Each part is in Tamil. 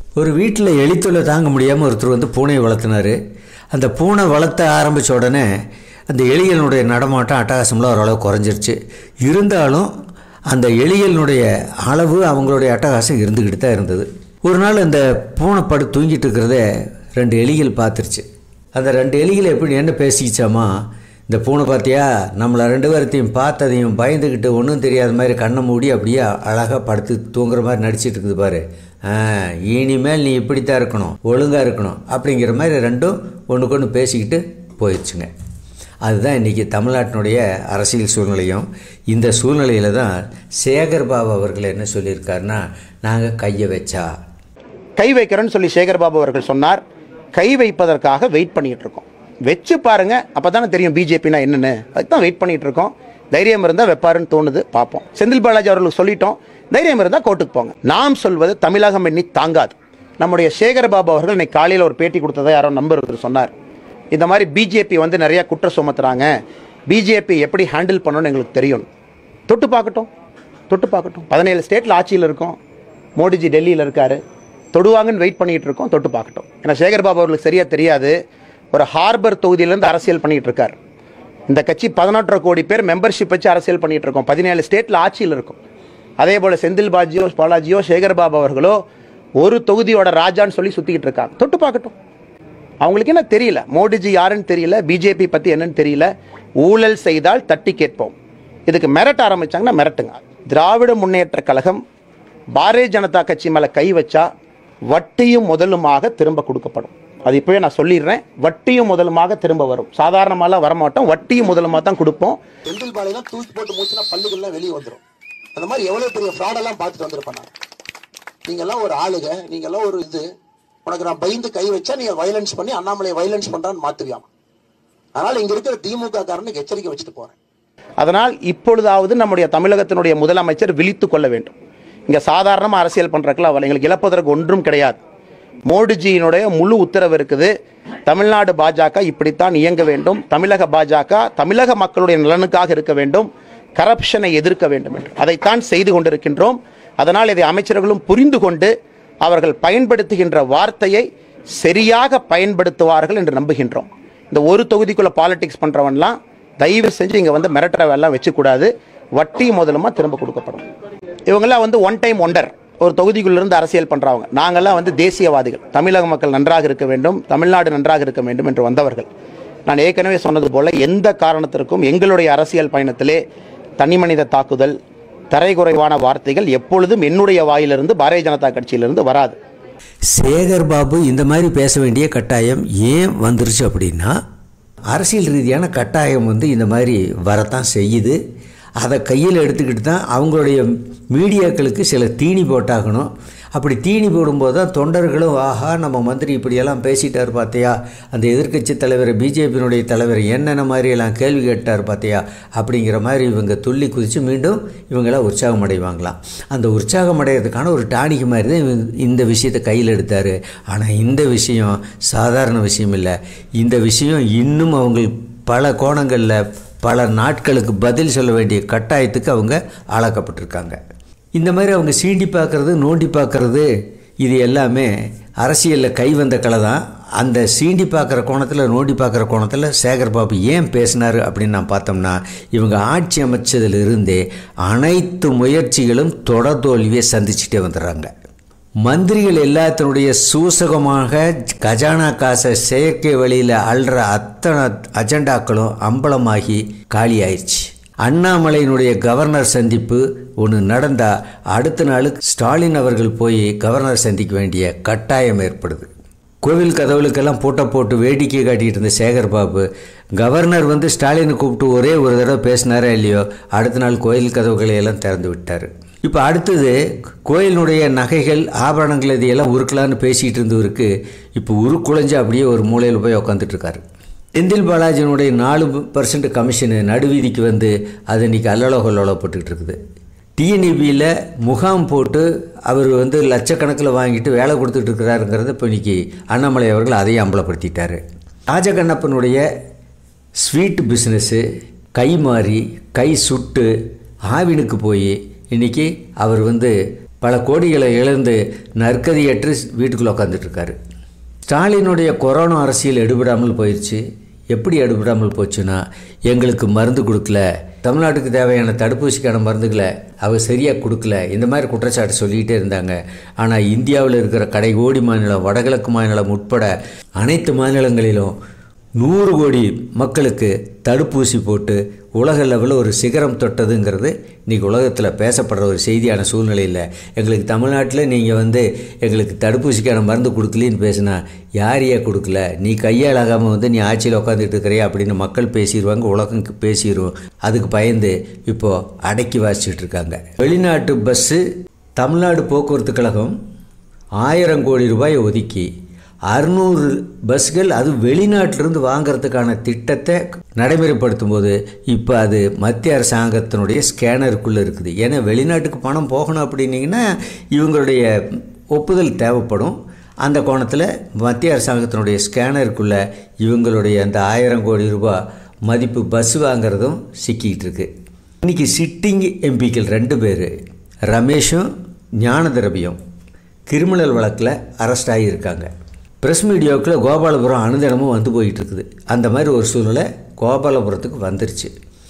ஒரு வீட்டில் எலித்தொல்லை தாங்க முடியாமல் ஒருத்தர் வந்து பூனையை வளர்த்துனாரு அந்த பூனை வளர்த்த ஆரம்பித்த உடனே அந்த எலிகளினுடைய நடமாட்டம் அட்டகாசம்லாம் ஓரளவு குறைஞ்சிருச்சு இருந்தாலும் அந்த எலிகளினுடைய அளவு அவங்களுடைய அட்டகாசம் இருந்துக்கிட்டு தான் இருந்தது ஒரு நாள் அந்த பூனை படு தூங்கிட்டு இருக்கிறத ரெண்டு எலிகள் பார்த்துருச்சு அந்த ரெண்டு எலிகள் எப்படி என்ன பேசிக்கிச்சாமா இந்த பூனை பார்த்தியா நம்மளை ரெண்டு பேர்த்தையும் பார்த்ததையும் பயந்துக்கிட்டு ஒன்றும் தெரியாத மாதிரி கண்ணை மூடி அப்படியே அழகாக படுத்து தூங்குற மாதிரி நடிச்சிட்டு இருக்குது பாரு ஆ இனிமேல் நீ இப்படித்தான் இருக்கணும் ஒழுங்காக இருக்கணும் அப்படிங்கிற மாதிரி ரெண்டும் ஒன்றுக்கு ஒன்று பேசிக்கிட்டு போயிடுச்சுங்க அதுதான் இன்றைக்கி தமிழ்நாட்டினுடைய அரசியல் சூழ்நிலையும் இந்த சூழ்நிலையில் தான் சேகர் பாபு அவர்கள் என்ன சொல்லியிருக்காருன்னா நாங்கள் கையை வச்சா கை வைக்கிறேன்னு சொல்லி சேகர் பாபு அவர்கள் சொன்னார் கை வைப்பதற்காக வெயிட் பண்ணிட்டு இருக்கோம் வச்சு பாருங்க அப்பதானே தெரியும் பிஜேபினா என்னன்னு அதுக்கு தான் வெயிட் பண்ணிட்டு இருக்கோம் தைரியம் இருந்தால் வைப்பாருன்னு தோணுது பார்ப்போம் செந்தில் பாலாஜி அவர்களுக்கு சொல்லிட்டோம் தைரியம் இருந்தால் கோர்ட்டுக்கு போங்க நாம் சொல்வது தமிழகம் எண்ணி தாங்காது நம்முடைய சேகர் பாபு அவர்கள் இன்னைக்கு காலையில் ஒரு பேட்டி கொடுத்ததை யாரோ நம்பர் ஒருத்தர் சொன்னார் இந்த மாதிரி பிஜேபி வந்து நிறைய குற்றம் சுமத்துறாங்க பிஜேபி எப்படி ஹேண்டில் பண்ணணும்னு எங்களுக்கு தெரியும் தொட்டு பார்க்கட்டும் தொட்டு பார்க்கட்டும் பதினேழு ஸ்டேட்டில் ஆட்சியில் இருக்கோம் மோடிஜி டெல்லியில் இருக்காரு தொடுவாங்கன்னு வெயிட் பண்ணிட்டு இருக்கோம் தொட்டு பார்க்கட்டும் ஏன்னா சேகர் பாபு அவர்களுக்கு சரியா தெரியாது ஒரு ஹார்பர் தொகுதியிலேருந்து அரசியல் பண்ணிட்டு இருக்கார் இந்த கட்சி பதினொன்றரை கோடி பேர் மெம்பர்ஷிப் வச்சு அரசியல் பண்ணிட்டு இருக்கோம் பதினேழு ஸ்டேட்டில் ஆட்சியில் இருக்கும் அதே போல செந்தில் பாஜியோ பாலாஜியோ சேகர் பாபு அவர்களோ ஒரு தொகுதியோட ராஜான்னு சொல்லி சுத்திக்கிட்டு இருக்காங்க தொட்டு பார்க்கட்டும் அவங்களுக்கு என்ன தெரியல மோடிஜி யாருன்னு தெரியல பிஜேபி பத்தி என்னன்னு தெரியல ஊழல் செய்தால் தட்டி கேட்போம் இதுக்கு மிரட்ட ஆரம்பிச்சாங்கன்னா மிரட்டுங்க திராவிட முன்னேற்ற கழகம் பாரதிய ஜனதா கட்சி மேல கை வச்சா வட்டியும் முதலுமாக திரும்ப கொடுக்கப்படும் அது இப்பவே நான் சொல்லிடுறேன் வட்டியும் முதலுமாக திரும்ப வரும் சாதாரணமாலாம் வரமாட்டோம் வட்டியும் முதலுமாக தான் கொடுப்போம் செந்தில் பாலையெல்லாம் தூக்கி போட்டு மூச்சுனா பல்லுகள்லாம் வெளியே வந்துடும் அந்த மாதிரி எவ்வளவு பெரிய ஃப்ராடெல்லாம் பார்த்துட்டு வந்திருப்பேன் நான் நீங்க எல்லாம் ஒரு ஆளுக நீங்க எல்லாம் ஒரு இது உனக்கு நான் பயந்து கை வச்சா நீங்க வயலன்ஸ் பண்ணி அண்ணாமலை வயலன்ஸ் பண்றான்னு மாத்துவியாமா அதனால இங்க இருக்கிற திமுக காரனுக்கு எச்சரிக்கை வச்சுட்டு போறேன் அதனால் இப்பொழுதாவது நம்முடைய தமிழகத்தினுடைய முதலமைச்சர் விழித்துக் கொள்ள வேண்டும் இங்க சாதாரணமா அரசியல் பண்றதுக்குலாம் அவள் எங்களுக்கு இழப்பதற்கு ஒன்றும் கிடையாது மோடிஜியினுடைய முழு உத்தரவு இருக்குது தமிழ்நாடு பாஜக இப்படித்தான் இயங்க வேண்டும் தமிழக பாஜக தமிழக மக்களுடைய நலனுக்காக இருக்க வேண்டும் கரப்ஷனை எதிர்க்க வேண்டும் என்று அதைத்தான் செய்து கொண்டிருக்கின்றோம் அதனால் இதை அமைச்சர்களும் புரிந்து கொண்டு அவர்கள் பயன்படுத்துகின்ற வார்த்தையை சரியாக பயன்படுத்துவார்கள் என்று நம்புகின்றோம் இந்த ஒரு தொகுதிக்குள்ள பாலிடிக்ஸ் பண்றவன்லாம் தயவு செஞ்சு இங்க வந்து மிரட்டுற வேலை வச்சுக்கூடாது வட்டி முதலுமா திரும்ப கொடுக்கப்படும் இவங்கெல்லாம் வந்து ஒன் டைம் ஒண்டர் ஒரு தொகுதிக்குள்ள இருந்து அரசியல் பண்றவங்க நாங்கெல்லாம் வந்து தேசியவாதிகள் தமிழக மக்கள் நன்றாக இருக்க வேண்டும் தமிழ்நாடு நன்றாக இருக்க வேண்டும் என்று வந்தவர்கள் நான் ஏற்கனவே சொன்னது போல எந்த காரணத்திற்கும் எங்களுடைய அரசியல் பயணத்திலே தனிமனித தாக்குதல் தரைகுறைவான வார்த்தைகள் எப்பொழுதும் என்னுடைய வாயிலிருந்து பாரதிய ஜனதா கட்சியிலிருந்து வராது சேகர் பாபு இந்த மாதிரி பேச வேண்டிய கட்டாயம் ஏன் வந்துருச்சு அப்படின்னா அரசியல் ரீதியான கட்டாயம் வந்து இந்த மாதிரி வரத்தான் செய்யுது அதை கையில் எடுத்துக்கிட்டு தான் அவங்களுடைய மீடியாக்களுக்கு சில தீனி போட்டாகணும் அப்படி தீனி போடும்போது தான் தொண்டர்களும் ஆஹா நம்ம மந்திரி இப்படியெல்லாம் பேசிட்டார் பார்த்தியா அந்த எதிர்க்கட்சி தலைவர் பிஜேபியினுடைய தலைவர் என்னென்ன மாதிரியெல்லாம் கேள்வி கேட்டார் பார்த்தியா அப்படிங்கிற மாதிரி இவங்க துள்ளி குதித்து மீண்டும் இவங்களாம் உற்சாகம் அடைவாங்களாம் அந்த உற்சாகம் அடைகிறதுக்கான ஒரு டானிக் மாதிரி தான் இவங்க இந்த விஷயத்தை கையில் எடுத்தார் ஆனால் இந்த விஷயம் சாதாரண விஷயம் இல்லை இந்த விஷயம் இன்னும் அவங்க பல கோணங்களில் பல நாட்களுக்கு பதில் சொல்ல வேண்டிய கட்டாயத்துக்கு அவங்க ஆளாக்கப்பட்டிருக்காங்க இந்த மாதிரி அவங்க சீண்டி பார்க்கறது நோண்டி பார்க்கறது இது எல்லாமே அரசியலில் கை வந்த கலை தான் அந்த சீண்டி பார்க்குற கோணத்தில் நோண்டி பார்க்குற கோணத்தில் சேகர் பாபு ஏன் பேசினார் அப்படின்னு நான் பார்த்தோம்னா இவங்க ஆட்சி அமைச்சதிலிருந்தே அனைத்து முயற்சிகளும் தொடர் தோல்வியை சந்திச்சுட்டே வந்துடுறாங்க மந்திரிகள் எல்லாத்தினுடைய சூசகமாக கஜானா காசை செயற்கை வழியில் அள்ளுற அத்தனை அஜெண்டாக்களும் அம்பலமாகி காலி ஆயிடுச்சு அண்ணாமலையினுடைய கவர்னர் சந்திப்பு ஒன்று நடந்தால் அடுத்த நாள் ஸ்டாலின் அவர்கள் போய் கவர்னர் சந்திக்க வேண்டிய கட்டாயம் ஏற்படுது கோவில் கதவுகளுக்கெல்லாம் பூட்டை போட்டு வேடிக்கை காட்டிகிட்டு இருந்த சேகர் பாபு கவர்னர் வந்து ஸ்டாலினை கூப்பிட்டு ஒரே ஒரு தடவை பேசினாரா இல்லையோ அடுத்த நாள் கோயில் கதவுகளை எல்லாம் திறந்து விட்டார் இப்போ அடுத்தது கோயிலினுடைய நகைகள் ஆபரணங்கள் இதையெல்லாம் உருக்கலான்னு பேசிகிட்டு இருந்தவருக்கு இப்போ உருக்குலைஞ்சு அப்படியே ஒரு மூலையில் போய் உக்காந்துட்டு இருக்காரு செந்தில் பாலாஜியினுடைய நாலு பர்சன்ட் கமிஷனு நடுவீதிக்கு வந்து அது இன்றைக்கி அல்லலோகல்லோலப்பட்டுக்கிட்டு இருக்குது டிஎன்இபியில் முகாம் போட்டு அவர் வந்து லட்சக்கணக்கில் வாங்கிட்டு வேலை கொடுத்துட்டு இருக்கிறாருங்கிறத இப்போ இன்றைக்கி அண்ணாமலை அவர்கள் அதையும் அம்பலப்படுத்திட்டாரு ராஜகண்ணப்பனுடைய ஸ்வீட் பிஸ்னஸ்ஸு கை மாறி கை சுட்டு ஆவினுக்கு போய் இன்றைக்கி அவர் வந்து பல கோடிகளை இழந்து நற்கதியற்று வீட்டுக்குள்ளே உட்காந்துட்டு இருக்காரு ஸ்டாலினுடைய கொரோனா அரசியல் எடுபடாமல் போயிடுச்சு எப்படி எடுபடாமல் போச்சுன்னா எங்களுக்கு மருந்து கொடுக்கல தமிழ்நாட்டுக்கு தேவையான தடுப்பூசிக்கான மருந்துகளை அவர் சரியாக கொடுக்கல இந்த மாதிரி குற்றச்சாட்டு சொல்லிக்கிட்டே இருந்தாங்க ஆனால் இந்தியாவில் இருக்கிற கடைகோடி மாநிலம் வடகிழக்கு மாநிலம் உட்பட அனைத்து மாநிலங்களிலும் நூறு கோடி மக்களுக்கு தடுப்பூசி போட்டு உலக லெவலில் ஒரு சிகரம் தொட்டதுங்கிறது இன்றைக்கி உலகத்தில் பேசப்படுற ஒரு செய்தியான சூழ்நிலையில் எங்களுக்கு தமிழ்நாட்டில் நீங்கள் வந்து எங்களுக்கு தடுப்பூசிக்கான மருந்து கொடுக்கலின்னு பேசுனா யார் ஏன் கொடுக்கல நீ கையாளாகாமல் வந்து நீ ஆட்சியில் உட்காந்துட்டு இருக்கிறியா அப்படின்னு மக்கள் பேசிடுவாங்க உலகம் பேசிடுவோம் அதுக்கு பயந்து இப்போது அடக்கி வாசிச்சுட்டு இருக்காங்க வெளிநாட்டு பஸ்ஸு தமிழ்நாடு போக்குவரத்து கழகம் ஆயிரம் கோடி ரூபாய் ஒதுக்கி அறுநூறு பஸ்கள் அது வெளிநாட்டிலிருந்து வாங்கிறதுக்கான திட்டத்தை நடைமுறைப்படுத்தும் போது இப்போ அது மத்திய அரசாங்கத்தினுடைய ஸ்கேனருக்குள்ளே இருக்குது ஏன்னா வெளிநாட்டுக்கு பணம் போகணும் அப்படின்னீங்கன்னா இவங்களுடைய ஒப்புதல் தேவைப்படும் அந்த கோணத்தில் மத்திய அரசாங்கத்தினுடைய ஸ்கேனருக்குள்ளே இவங்களுடைய அந்த ஆயிரம் கோடி ரூபாய் மதிப்பு பஸ் வாங்குறதும் சிக்கிக்கிட்டு இருக்கு இன்றைக்கி சிட்டிங் எம்பிக்கள் ரெண்டு பேர் ரமேஷும் ஞானதிரபியும் கிரிமினல் வழக்கில் அரெஸ்ட் ஆகியிருக்காங்க ப்ரெஸ் மீடியாவுக்குள்ள கோபாலபுரம் அனுதினமும் வந்து போயிட்டு இருக்குது அந்த மாதிரி ஒரு சூழ்நிலை கோபாலபுரத்துக்கு வந்துருச்சு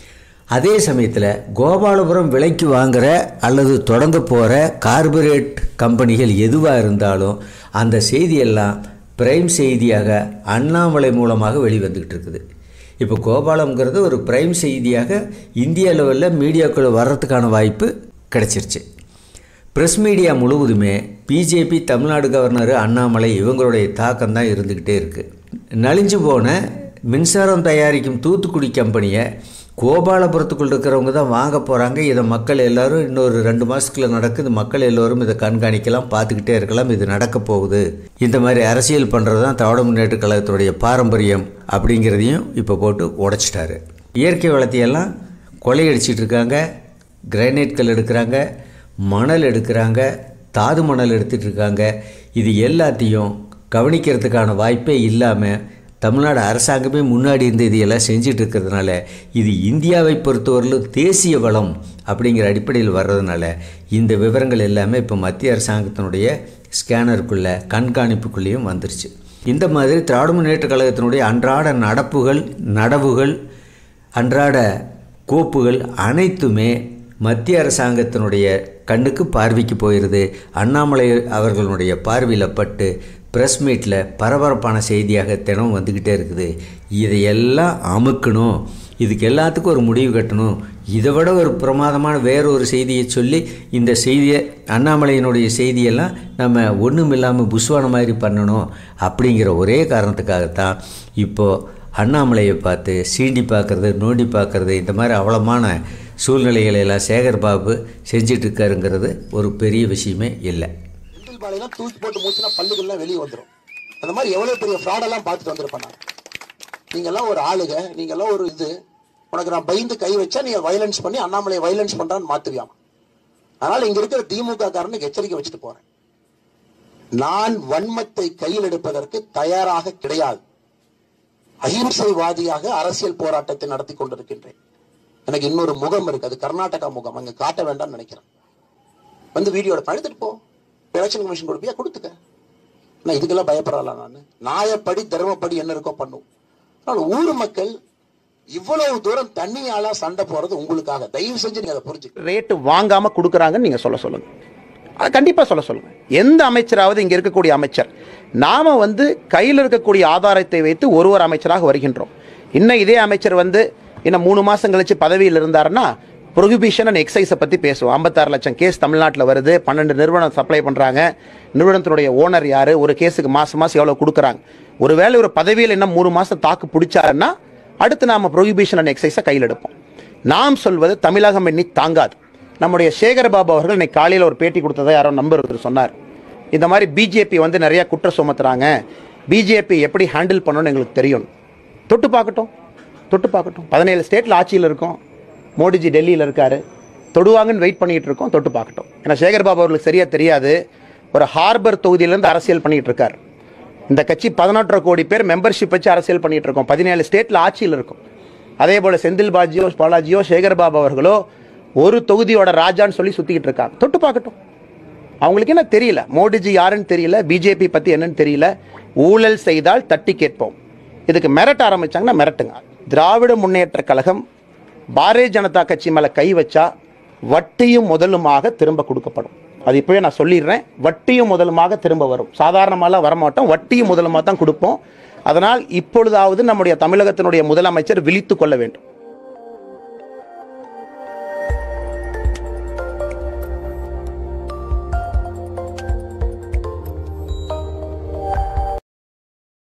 அதே சமயத்தில் கோபாலபுரம் விலைக்கு வாங்குகிற அல்லது தொடங்க போகிற கார்பரேட் கம்பெனிகள் எதுவாக இருந்தாலும் அந்த செய்தியெல்லாம் பிரைம் செய்தியாக அண்ணாமலை மூலமாக வெளிவந்துக்கிட்டு இருக்குது இப்போ கோபாலம்ங்கிறது ஒரு பிரைம் செய்தியாக இந்திய லெவலில் மீடியாக்குள்ளே வர்றதுக்கான வாய்ப்பு கிடைச்சிருச்சு ப்ரெஸ் மீடியா முழுவதுமே பிஜேபி தமிழ்நாடு கவர்னர் அண்ணாமலை இவங்களுடைய தாக்கம் தான் இருந்துக்கிட்டே இருக்குது நலிஞ்சு போன மின்சாரம் தயாரிக்கும் தூத்துக்குடி கம்பெனியை கோபாலபுரத்துக்குள் இருக்கிறவங்க தான் வாங்க போகிறாங்க இதை மக்கள் எல்லோரும் இன்னொரு ரெண்டு மாதத்துக்குள்ள நடக்குது மக்கள் எல்லோரும் இதை கண்காணிக்கலாம் பார்த்துக்கிட்டே இருக்கலாம் இது நடக்க போகுது இந்த மாதிரி அரசியல் பண்ணுறது தான் திராவிட முன்னேற்ற கழகத்துடைய பாரம்பரியம் அப்படிங்கிறதையும் இப்போ போட்டு உடைச்சிட்டாரு இயற்கை வளத்தையெல்லாம் கொள்ளையடிச்சிட்டு இருக்காங்க கிரானைட் கல் எடுக்கிறாங்க மணல் எடுக்கிறாங்க தாது மணல் எடுத்துகிட்டு இருக்காங்க இது எல்லாத்தையும் கவனிக்கிறதுக்கான வாய்ப்பே இல்லாமல் தமிழ்நாடு அரசாங்கமே முன்னாடி இருந்து இதையெல்லாம் செஞ்சிட்டு இருக்கிறதுனால இது இந்தியாவை பொறுத்தவரையிலும் தேசிய வளம் அப்படிங்கிற அடிப்படையில் வர்றதுனால இந்த விவரங்கள் எல்லாமே இப்போ மத்திய அரசாங்கத்தினுடைய ஸ்கேனருக்குள்ளே கண்காணிப்புக்குள்ளேயும் வந்துருச்சு இந்த மாதிரி திராவிட முன்னேற்ற கழகத்தினுடைய அன்றாட நடப்புகள் நடவுகள் அன்றாட கோப்புகள் அனைத்துமே மத்திய அரசாங்கத்தினுடைய கண்ணுக்கு பார்வைக்கு போயிடுது அண்ணாமலை அவர்களுடைய பார்வையில் பட்டு ப்ரெஸ் மீட்டில் பரபரப்பான செய்தியாக தினம் வந்துக்கிட்டே இருக்குது இதையெல்லாம் அமுக்கணும் இதுக்கு எல்லாத்துக்கும் ஒரு முடிவு கட்டணும் இதை விட ஒரு பிரமாதமான வேற ஒரு செய்தியை சொல்லி இந்த செய்தியை அண்ணாமலையினுடைய செய்தியெல்லாம் நம்ம ஒன்றும் இல்லாமல் புஸ்வான மாதிரி பண்ணணும் அப்படிங்கிற ஒரே காரணத்துக்காகத்தான் இப்போது அண்ணாமலையை பார்த்து சீண்டி பார்க்குறது நோண்டி பார்க்குறது இந்த மாதிரி அவலமான சூழ்நிலைகளை எல்லாம் சேகர் பாபு செஞ்சிட்டு இருக்காருங்கிறது ஒரு பெரிய விஷயமே இல்லை செந்தில் பாலையெல்லாம் தூக்கி போட்டு மூச்சுனா பல்லுகள்லாம் வெளியே வந்துடும் அந்த மாதிரி எவ்வளவு பெரிய ஃப்ராடெல்லாம் பார்த்துட்டு வந்திருப்பேன் நான் நீங்கெல்லாம் ஒரு ஆளுங்க நீங்கெல்லாம் ஒரு இது உனக்கு நான் பயந்து கை வச்சா நீங்க வயலன்ஸ் பண்ணி அண்ணாமலையை வயலன்ஸ் பண்றான்னு மாத்துவியாம் அதனால இங்க இருக்கிற திமுக காரனுக்கு எச்சரிக்கை வச்சுட்டு போறேன் நான் வன்மத்தை கையில் எடுப்பதற்கு தயாராக கிடையாது அஹிம்சைவாதியாக அரசியல் போராட்டத்தை நடத்தி கொண்டிருக்கின்றேன் எனக்கு இன்னொரு முகம் இருக்கு அது கர்நாடகா முகம் அங்க காட்ட வேண்டாம்னு நினைக்கிறேன் வந்து வீடியோட பழுத்துட்டு போ எலெக்ஷன் கமிஷன் கொடுப்பியா கொடுத்துக்க நான் இதுக்கெல்லாம் பயப்படல நான் நியாயப்படி தர்மப்படி என்ன இருக்கோ பண்ணும் ஆனால் ஊர் மக்கள் இவ்வளவு தூரம் தண்ணியாலா சண்டை போறது உங்களுக்காக தயவு செஞ்சு நீங்க அதை புரிஞ்சுக்க ரேட்டு வாங்காம கொடுக்குறாங்கன்னு நீங்க சொல்ல சொல்லுங்க அது கண்டிப்பா சொல்ல சொல்லுங்க எந்த அமைச்சராவது இங்க இருக்கக்கூடிய அமைச்சர் நாம வந்து கையில் இருக்கக்கூடிய ஆதாரத்தை வைத்து ஒரு ஒரு அமைச்சராக வருகின்றோம் இன்னும் இதே அமைச்சர் வந்து இன்னும் மூணு மாசம் கழிச்சு பதவியில் இருந்தாருன்னா ப்ரொஹிபிஷன் அண்ட் எக்ஸைஸை பத்தி பேசுவோம் ஐம்பத்தாறு லட்சம் கேஸ் தமிழ்நாட்டில் வருது பன்னெண்டு நிறுவனம் சப்ளை பண்றாங்க நிறுவனத்தினுடைய ஓனர் யாரு ஒரு கேஸுக்கு மாசம் மாசம் எவ்வளவு கொடுக்குறாங்க ஒருவேளை ஒரு பதவியில் இன்னும் மூணு மாசம் தாக்கு பிடிச்சாருன்னா அடுத்து நாம ப்ரொஹிபிஷன் அண்ட் எக்ஸைஸை கையில் எடுப்போம் நாம் சொல்வது தமிழகம் எண்ணி தாங்காது நம்முடைய சேகர் பாபு அவர்கள் இன்னைக்கு காலையில் ஒரு பேட்டி கொடுத்ததை யாரோ நம்பர் ஒருத்தர் சொன்னார் இந்த மாதிரி பிஜேபி வந்து நிறைய குற்றம் சுமத்துறாங்க பிஜேபி எப்படி ஹேண்டில் பண்ணணும்னு எங்களுக்கு தெரியும் தொட்டு பார்க்கட்டும் தொட்டு பார்க்கட்டும் பதினேழு ஸ்டேட்ல ஆட்சியில் இருக்கோம் மோடிஜி டெல்லியில் இருக்காரு தொடுவாங்கன்னு வெயிட் பண்ணிட்டு இருக்கோம் தொட்டு பார்க்கட்டும் ஏன்னா சேகர் பாபு அவர்களுக்கு சரியா தெரியாது ஒரு ஹார்பர் தொகுதியிலேருந்து அரசியல் பண்ணிட்டு இருக்காரு இந்த கட்சி பதினொன்றரை கோடி பேர் மெம்பர்ஷிப் வச்சு அரசியல் பண்ணிட்டு இருக்கோம் பதினேழு ஸ்டேட்ல ஆட்சியில் இருக்கும் அதே போல செந்தில் பாஜியோ பாலாஜியோ சேகர் பாபு அவர்களோ ஒரு தொகுதியோட ராஜான்னு சொல்லி சுத்திக்கிட்டு இருக்காங்க தொட்டு பார்க்கட்டும் அவங்களுக்கு என்ன தெரியல மோடிஜி யாருன்னு தெரியல பிஜேபி பத்தி என்னன்னு தெரியல ஊழல் செய்தால் தட்டி கேட்போம் இதுக்கு மிரட்ட ஆரம்பிச்சாங்கன்னா மிரட்டுங்க திராவிட முன்னேற்ற கழகம் பாரதிய ஜனதா கட்சி மேல கை வச்சா வட்டியும் முதலுமாக திரும்ப கொடுக்கப்படும் அது இப்பவே நான் சொல்லிடுறேன் வட்டியும் முதலுமாக திரும்ப வரும் சாதாரணமாலாம் வரமாட்டோம் வட்டியும் முதலுமாக தான் கொடுப்போம் அதனால் இப்பொழுதாவது நம்முடைய தமிழகத்தினுடைய முதலமைச்சர் விழித்துக் கொள்ள வேண்டும்